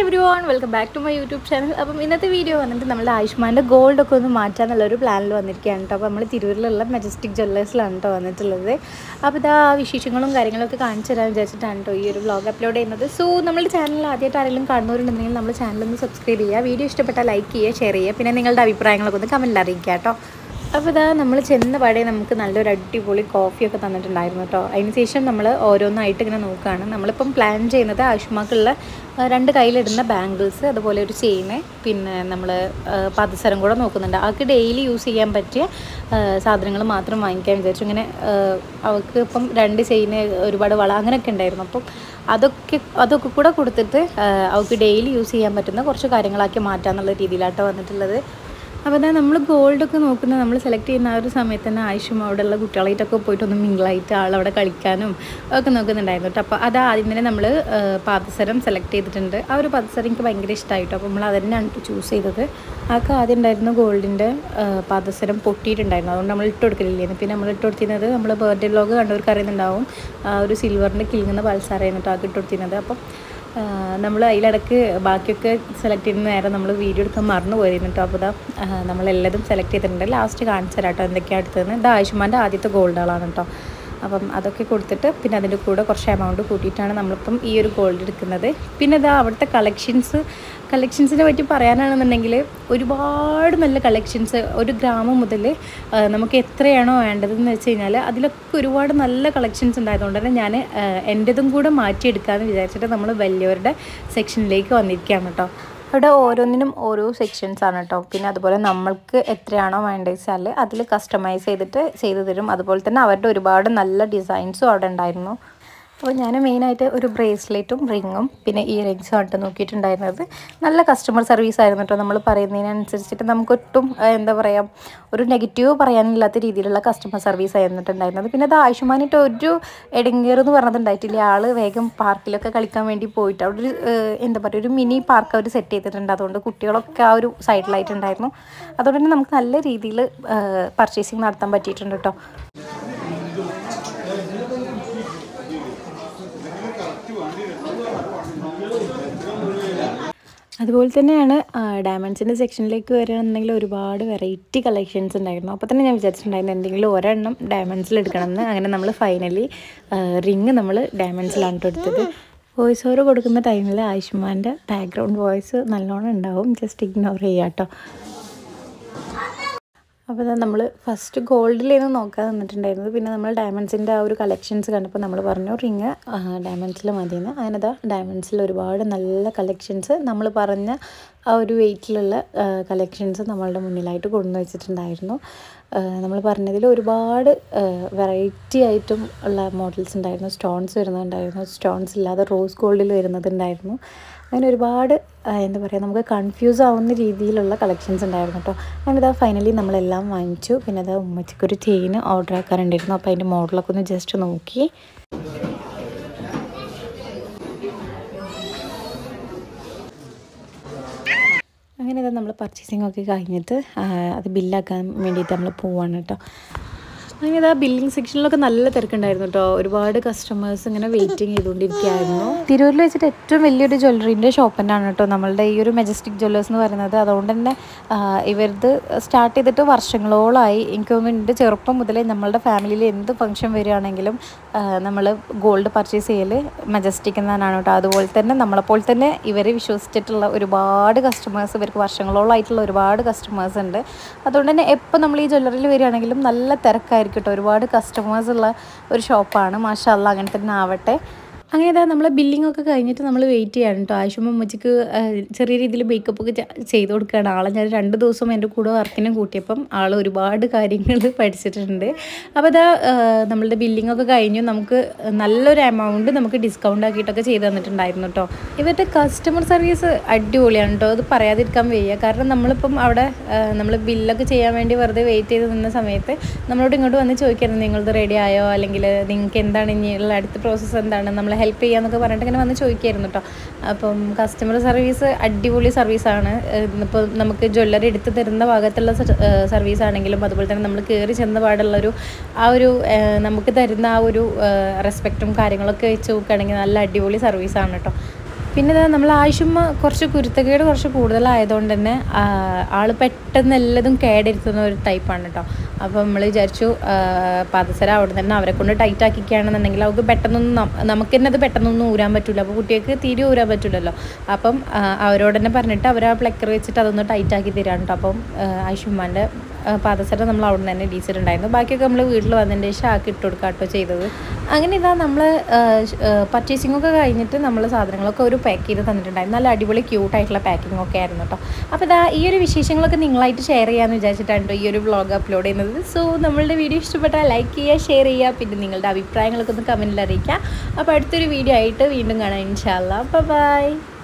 every everyone welcome back to my YouTube channel അപ്പം ഇന്നത്തെ video വന്നിട്ട് നമ്മുടെ ആയുഷ്മാൻ്റെ ഗോൾഡ് ഒക്കെ ഒന്ന് മാറ്റാന്നുള്ളൊരു പ്ലാനിൽ വന്നിരിക്കുകയാണ് കേട്ടോ അപ്പോൾ നമ്മൾ തിരൂരിലുള്ള മെജസ്റ്റിക് ജ്വല്ലേഴ്സിലാണ് കേട്ടോ വന്നിട്ടുള്ളത് അപ്പോൾ ഇതാ ആ വിശേഷങ്ങളും കാര്യങ്ങളൊക്കെ കാണിച്ചു തരാൻ വിചാരിച്ചിട്ടാണ് കേട്ടോ ഈ ഒരു വ്ളോഗ് അപ്ലോഡ് ചെയ്യുന്നത് സോ നമ്മുടെ ചാനൽ ആദ്യമായിട്ട് ആരെങ്കിലും കാണുന്നവരുണ്ടെങ്കിൽ നമ്മൾ ചാനൽ ഒന്ന് സബ്സ്ക്രൈബ് ചെയ്യുക വീഡിയോ ഇഷ്ടപ്പെട്ടാൽ ലൈക്ക് ചെയ്യുക ഷെയർ ചെയ്യുക പിന്നെ നിങ്ങളുടെ അഭിപ്രായങ്ങളൊക്കെ ഒന്ന് കമൻറ്റിൽ അറിയിക്കുക കേട്ടോ അപ്പോൾ ഇതാ നമ്മൾ ചെന്ന പാടെ നമുക്ക് നല്ലൊരു അടിപൊളി കോഫിയൊക്കെ തന്നിട്ടുണ്ടായിരുന്നു കേട്ടോ അതിന് ശേഷം നമ്മൾ ഓരോന്നായിട്ട് ഇങ്ങനെ നോക്കുകയാണ് നമ്മളിപ്പം പ്ലാൻ ചെയ്യുന്നത് ആയുഷ്മാക്കുള്ള ആ, രണ്ട് കയ്യിലിടുന്ന ബാംഗിൾസ് അതുപോലെ ഒരു ചെയിന് പിന്നെ നമ്മൾ പദസരം കൂടെ നോക്കുന്നുണ്ട് അവൾക്ക് ഡെയിലി യൂസ് ചെയ്യാൻ പറ്റിയ സാധനങ്ങൾ മാത്രം വാങ്ങിക്കാൻ വിചാരിച്ചു ഇങ്ങനെ ആ, അവൾക്ക് ഇപ്പം രണ്ട് ചെയിന് ഒരുപാട് വള അങ്ങനെയൊക്കെ ഉണ്ടായിരുന്നു അപ്പം അതൊക്കെ അതൊക്കെ കൂടെ കൊടുത്തിട്ട് ആ, അവൾക്ക് ഡെയിലി യൂസ് ചെയ്യാൻ പറ്റുന്ന കുറച്ച് കാര്യങ്ങളാക്കി മാറ്റാന്നുള്ള രീതിയിലാട്ടോ വന്നിട്ടുള്ളത് അപ്പോൾ തന്നെ നമ്മൾ ഗോൾഡൊക്കെ നോക്കുന്ന നമ്മൾ സെലക്ട് ചെയ്യുന്ന ആ ഒരു സമയത്ത് തന്നെ ആവശ്യം അവിടെയുള്ള കുട്ടികളായിട്ടൊക്കെ പോയിട്ട് ഒന്ന് മിങ്കിളായിട്ട് ആളവിടെ കളിക്കാനും ഒക്കെ നോക്കുന്നുണ്ടായിരുന്നു കേട്ടോ അപ്പോൾ അത് ആദ്യം തന്നെ നമ്മൾ പാദസരം സെലക്ട് ചെയ്തിട്ടുണ്ട് ആ ഒരു പാദസരം എനിക്ക് ഭയങ്കര ഇഷ്ടമായിട്ടോ അപ്പോൾ നമ്മൾ അത് തന്നെയാണ് ചൂസ് ചെയ്തത് ആൾക്ക് ആദ്യം ഉണ്ടായിരുന്നു ഗോൾഡിൻ്റെ പാദസരം പൊട്ടിയിട്ടുണ്ടായിരുന്നു അതുകൊണ്ട് നമ്മൾ ഇട്ട് കൊടുക്കലില്ലായിരുന്നു പിന്നെ നമ്മൾ ഇട്ട് കൊടുത്തിരുന്നത് നമ്മൾ ബർത്ത്ഡേ വ്ലോഗ് കണ്ടവർക്ക് അറിയുന്നുണ്ടാവും ആ ഒരു സിൽവറിൻ്റെ കിളിങ്ങുന്ന പൾസാറായിരുന്നു കേട്ടോ ആൾക്ക് ഇട്ട് കൊടുത്തിരുന്നത് അപ്പം നമ്മൾ അതിലിടക്ക് ബാക്കിയൊക്കെ സെലക്ട് ചെയ്യുന്ന നേരം നമ്മൾ വീഡിയോ എടുക്കാൻ മറന്നു പോയിരുന്നു കേട്ടോ അപ്പോൾ ഇതാ നമ്മളെല്ലതും സെലക്ട് ചെയ്തിട്ടുണ്ട് ലാസ്റ്റ് കാണിച്ചു തരാം കേട്ടോ എന്തൊക്കെയാണ് എടുത്തതെന്ന് ഇത് ആയുഷ്മാൻ്റെ ആദ്യത്തെ ഗോൾഡുകളാണ് കേട്ടോ അപ്പം അതൊക്കെ കൊടുത്തിട്ട് പിന്നെ അതിൻ്റെ കൂടെ കുറച്ച് എമൗണ്ട് കൂട്ടിയിട്ടാണ് നമ്മളിപ്പം ഈ ഒരു ഗോൾഡ് എടുക്കുന്നത് പിന്നെ ഇതാ അവിടുത്തെ കളക്ഷൻസ് കളക്ഷൻസിനെ പറ്റി പറയാനാണെന്നുണ്ടെങ്കിൽ ഒരുപാട് നല്ല കളക്ഷൻസ് ഒരു ഗ്രാമം മുതൽ നമുക്ക് എത്രയാണോ വേണ്ടതെന്ന് വെച്ച് കഴിഞ്ഞാൽ അതിലൊക്കെ ഒരുപാട് നല്ല കളക്ഷൻസ് ഉണ്ടായതുകൊണ്ട് തന്നെ ഞാൻ എൻ്റെതും കൂടെ മാറ്റിയെടുക്കാമെന്ന് വിചാരിച്ചിട്ട് നമ്മൾ വലിയവരുടെ സെക്ഷനിലേക്ക് വന്നിരിക്കുകയാണ് കേട്ടോ അവിടെ ഓരോന്നിനും ഓരോ സെക്ഷൻസ് ആണ് കേട്ടോ പിന്നെ അതുപോലെ നമ്മൾക്ക് എത്രയാണോ വേണ്ടത് വെച്ചാൽ അതിൽ കസ്റ്റമൈസ് ചെയ്തിട്ട് ചെയ്തു തരും അതുപോലെ തന്നെ അവരുടെ ഒരുപാട് നല്ല ഡിസൈൻസും അവിടെ ഉണ്ടായിരുന്നു അപ്പോൾ ഞാൻ മെയിനായിട്ട് ഒരു ബ്രേസ്ലെറ്റും റിങ്ങും പിന്നെ ഇയർ റിങ്സും ആയിട്ട് നോക്കിയിട്ടുണ്ടായിരുന്നത് നല്ല കസ്റ്റമർ സർവീസ് ആയിരുന്നു കേട്ടോ നമ്മൾ പറയുന്നതിനനുസരിച്ചിട്ട് നമുക്കൊട്ടും ആ, എന്താ പറയുക ഒരു നെഗറ്റീവ് പറയാനില്ലാത്ത രീതിയിലുള്ള കസ്റ്റമർ സർവീസ് ആയിരുന്നിട്ടുണ്ടായിരുന്നത് പിന്നെ അത് ആയുഷ്മാനായിട്ട് ഒരു എടങ്ങേറ് എന്ന് പറഞ്ഞത് ഉണ്ടായിട്ടില്ല ആൾ വേഗം പാർക്കിലൊക്കെ കളിക്കാൻ വേണ്ടി പോയിട്ട് അവിടെ ഒരു ഏഹ്, എന്താ പറയുക ഒരു മിനി പാർക്ക് അവർ സെറ്റ് ചെയ്തിട്ടുണ്ട് അതുകൊണ്ട് കുട്ടികളൊക്കെ ആ ഒരു സൈഡിലായിട്ടുണ്ടായിരുന്നു അതുകൊണ്ട് തന്നെ നമുക്ക് നല്ല രീതിയിൽ പർച്ചേസിങ് നടത്താൻ പറ്റിയിട്ടുണ്ട് കേട്ടോ അതുപോലെ തന്നെയാണ് ഡയമണ്ട്സിൻ്റെ സെക്ഷനിലേക്ക് വരികയാണെന്നുണ്ടെങ്കിൽ ഒരുപാട് വെറൈറ്റി കളക്ഷൻസ് ഉണ്ടായിരുന്നു അപ്പോൾ തന്നെ ഞാൻ വിചാരിച്ചിട്ടുണ്ടായിരുന്നു എന്തെങ്കിലും ഒരെണ്ണം ഡയമണ്ട്സിൽ എടുക്കണമെന്ന് അങ്ങനെ നമ്മൾ ഫൈനലി റിങ് നമ്മൾ ഡയമണ്ട്സിലാണ് ട്ടോ എടുത്തത് വോയിസ് ഓവർ കൊടുക്കുന്ന ടൈമിൽ ആയുഷ്മാൻ്റെ ബാക്ക്ഗ്രൗണ്ട് വോയിസ് നല്ലോണം ഉണ്ടാവും ജസ്റ്റ് ഇഗ്നോർ ചെയ്യാം കേട്ടോ അപ്പോൾ നമ്മൾ ഫസ്റ്റ് ഗോൾഡിലേന്ന് നോക്കാൻ നിന്നിട്ടുണ്ടായിരുന്നത് പിന്നെ നമ്മൾ ഡയമണ്ട്സിൻ്റെ ആ ഒരു കളക്ഷൻസ് കണ്ടപ്പോൾ നമ്മൾ പറഞ്ഞു റിങ് ഡയമണ്ട്സിൽ മതിയെന്ന് അങ്ങനെ ദാ ഡയമണ്ട്സിൽ ഒരുപാട് നല്ല കളക്ഷൻസ് നമ്മൾ പറഞ്ഞ ആ ഒരു വെയിറ്റിലുള്ള കളക്ഷൻസ് നമ്മളുടെ മുന്നിലായിട്ട് കൊണ്ടുവന്ന് വെച്ചിട്ടുണ്ടായിരുന്നു നമ്മൾ പറഞ്ഞതിൽ ഒരുപാട് വെറൈറ്റി ആയിട്ടും ഉള്ള മോഡൽസ് ഉണ്ടായിരുന്നു സ്റ്റോൺസ് വരുന്നുണ്ടായിരുന്നു സ്റ്റോൺസ് ഇല്ലാതെ റോസ് ഗോൾഡിൽ വരുന്നതുണ്ടായിരുന്നു അങ്ങനെ ഒരുപാട് ആ, എന്താ പറയുക നമുക്ക് കൺഫ്യൂസ് ആവുന്ന രീതിയിലുള്ള കളക്ഷൻസ് ഉണ്ടായിരുന്നു കേട്ടോ അങ്ങനെ ഇതാ ഫൈനലി നമ്മളെല്ലാം വാങ്ങിച്ചു പിന്നെ അതാ ഉമ്മച്ചിക്കൊരു ചെയിൻ ഓർഡർ ആക്കാറുണ്ടായിരുന്നു അപ്പോൾ അതിൻ്റെ മോഡലൊക്കെ ഒന്ന് ജസ്റ്റ് നോക്കി അങ്ങനെ ഇതാ നമ്മൾ പർച്ചേസിംഗ് ഒക്കെ കഴിഞ്ഞിട്ട് ആ, അത് ബില്ലാക്കാൻ വേണ്ടിയിട്ട് നമ്മൾ പോവാണ് കേട്ടോ അങ്ങനെ ഇതാ ബില്ലിംഗ് സെക്ഷനിലൊക്കെ നല്ല തിരക്കുണ്ടായിരുന്നു കേട്ടോ ഒരുപാട് കസ്റ്റമേഴ്സ് ഇങ്ങനെ വെയിറ്റിംഗ് ചെയ്തുകൊണ്ടിരിക്കുകയായിരുന്നു തിരൂരിൽ വെച്ചിട്ട് ഏറ്റവും വലിയൊരു ജ്വല്ലറിൻ്റെ ഷോപ്പ് തന്നെയാണ് കേട്ടോ നമ്മളുടെ ഈ ഒരു മെജസ്റ്റിക് ജ്വല്ലേഴ്സ് എന്ന് പറയുന്നത് അതുകൊണ്ട് തന്നെ ആ, ഇവരത് സ്റ്റാർട്ട് ചെയ്തിട്ട് വർഷങ്ങളോളമായി എനിക്ക് തോന്നുന്നു എൻ്റെ ചെറുപ്പം മുതലേ നമ്മളുടെ ഫാമിലിയിൽ എന്ത് ഫംഗ്ഷൻ വരികയാണെങ്കിലും നമ്മൾ ഗോൾഡ് പർച്ചേസ് ചെയ്യൽ മെജസ്റ്റിക് എന്നാണ് കേട്ടോ അതുപോലെ തന്നെ നമ്മളെപ്പോലെ തന്നെ ഇവരെ വിശ്വസിച്ചിട്ടുള്ള ഒരുപാട് കസ്റ്റമേഴ്സ് ഇവർക്ക് വർഷങ്ങളോളമായിട്ടുള്ള ഒരുപാട് കസ്റ്റമേഴ്സ് ഉണ്ട് അതുകൊണ്ട് തന്നെ എപ്പോൾ നമ്മൾ ഈ ജ്വല്ലറിയിൽ വരികയാണെങ്കിലും നല്ല തിരക്കായിരിക്കും കേട്ടോ ഒരുപാട് കസ്റ്റമേഴ്സ് ഉള്ള ഒരു ഷോപ്പാണ് മാഷല്ല അങ്ങനെ തന്നെ ആവട്ടെ അങ്ങനെ ഇതാ നമ്മൾ ബില്ലിംഗ് ഒക്കെ കഴിഞ്ഞിട്ട് നമ്മൾ വെയിറ്റ് ചെയ്യാണ് കേട്ടോ ആശുമ അമ്മച്ചിക്ക് ചെറിയ രീതിയിൽ മേക്കപ്പ് ഒക്കെ ചെ- ചെയ്ത് കൊടുക്കുകയാണ് ആളെ ഞാൻ രണ്ട് ദിവസം എൻ്റെ കൂടെ വർക്കിനും കൂട്ടിയപ്പം ആൾ ഒരുപാട് കാര്യങ്ങൾ പഠിച്ചിട്ടുണ്ട് അപ്പോൾ ഇതാ ആ, നമ്മളുടെ ബില്ലിംഗ് ഒക്കെ കഴിഞ്ഞു നമുക്ക് നല്ലൊരു എമൗണ്ട് നമുക്ക് ഡിസ്കൗണ്ട് ആക്കിയിട്ടൊക്കെ ചെയ്ത് തന്നിട്ടുണ്ടായിരുന്നു കേട്ടോ ഇവരുടെ കസ്റ്റമർ സർവീസ് അടിപൊളിയാണ് കേട്ടോ അത് പറയാതിരിക്കാൻ വയ്യ കാരണം നമ്മളിപ്പം അവിടെ നമ്മൾ ബില്ലൊക്കെ ചെയ്യാൻ വേണ്ടി വെറുതെ വെയിറ്റ് ചെയ്ത് നിന്ന സമയത്ത് നമ്മളോട് ഇങ്ങോട്ട് വന്ന് ചോദിക്കായിരുന്നു നിങ്ങളത് റെഡി ആയോ അല്ലെങ്കിൽ നിങ്ങൾക്ക് എന്താണ് ഇനിയുള്ള അടുത്ത പ്രോസസ്സ് എന്താണ് നമ്മളെ ഹെൽപ്പ് ചെയ്യാന്നൊക്കെ പറഞ്ഞിട്ട് ഇങ്ങനെ വന്ന് ചോദിക്കായിരുന്നു കേട്ടോ അപ്പം കസ്റ്റമർ സർവീസ് അടിപൊളി സർവീസാണ് ഇപ്പോൾ നമുക്ക് ജ്വല്ലറി എടുത്ത് തരുന്ന ഭാഗത്തുള്ള സർവീസ് ആണെങ്കിലും അതുപോലെ തന്നെ നമ്മൾ കയറി ചെന്ന പാടുള്ളൊരു ആ ഒരു ഏഹ്, നമുക്ക് തരുന്ന ആ ഒരു റെസ്പെക്റ്റും കാര്യങ്ങളൊക്കെ വെച്ച് നോക്കുകയാണെങ്കിൽ നല്ല അടിപൊളി സർവീസാണ് കേട്ടോ പിന്നെ ഇതാ നമ്മൾ ആവശ്യമ്മ കുറച്ച് കുരുത്തക്കേട് കുറച്ച് കൂടുതലായതുകൊണ്ട് തന്നെ ആ, ആള് പെട്ടെന്ന് എല്ലാതും കേടെടുത്തുന്ന ഒരു ടൈപ്പാണ് കേട്ടോ അപ്പോൾ നമ്മൾ വിചാരിച്ചു ആ, പാദസര അവിടെ തന്നെ അവരെ കൊണ്ട് ടൈറ്റ് ആക്കിക്കുകയാണെന്നുണ്ടെങ്കിൽ അവർക്ക് പെട്ടെന്നൊന്നും നം- നമുക്ക് തന്നെ അത് പെട്ടെന്നൊന്നും ഊരാൻ പറ്റില്ല അപ്പോൾ കുട്ടികൾക്ക് തീരെ ഊരാൻ പറ്റില്ലല്ലോ അപ്പം ആ, അവരോട് തന്നെ പറഞ്ഞിട്ട് അവർ ആ പ്ലക്കർ വെച്ചിട്ട് അതൊന്ന് ടൈറ്റ് ആക്കി തരാൻ കേട്ടോ അപ്പം ആയുഷ്മാൻ്റെ പാദസര നമ്മൾ അവിടെ നിന്ന് തന്നെ ഡീസിലുണ്ടായിരുന്നു ബാക്കിയൊക്കെ നമ്മൾ വീട്ടിൽ വന്നതിന് ശേഷം ആക്കി ഇട്ട് കൊടുക്കുക കേട്ടോ ചെയ്തത് അങ്ങനെ ഇതാ നമ്മൾ പർച്ചേസിംഗ് ഒക്കെ കഴിഞ്ഞിട്ട് നമ്മൾ സാധനങ്ങളൊക്കെ ഒരു പാക്ക് ചെയ്ത് തന്നിട്ടുണ്ടായിരുന്നു നല്ല അടിപൊളി ക്യൂട്ടായിട്ടുള്ള പാക്കിംഗ് ഒക്കെ ആയിരുന്നു കേട്ടോ അപ്പോൾ ഇതാ ഈ ഒരു വിശേഷങ്ങളൊക്കെ നിങ്ങളായിട്ട് ഷെയർ ചെയ്യാമെന്ന് വിചാരിച്ചിട്ടാണ് ട്ടോ ഈ ഒരു വ്ളോഗ് അപ്ലോഡ് ചെയ്യുന്നത് സോ നമ്മളുടെ വീഡിയോ ഇഷ്ടപ്പെട്ടാൽ ലൈക്ക് ചെയ്യുക ഷെയർ ചെയ്യുക പിന്നെ നിങ്ങളുടെ അഭിപ്രായങ്ങളൊക്കെ ഒന്ന് കമൻറ്റിൽ അറിയിക്കുക അപ്പോൾ അടുത്തൊരു വീഡിയോ ആയിട്ട് വീണ്ടും കാണാം ഇൻഷാല്ല ബൈ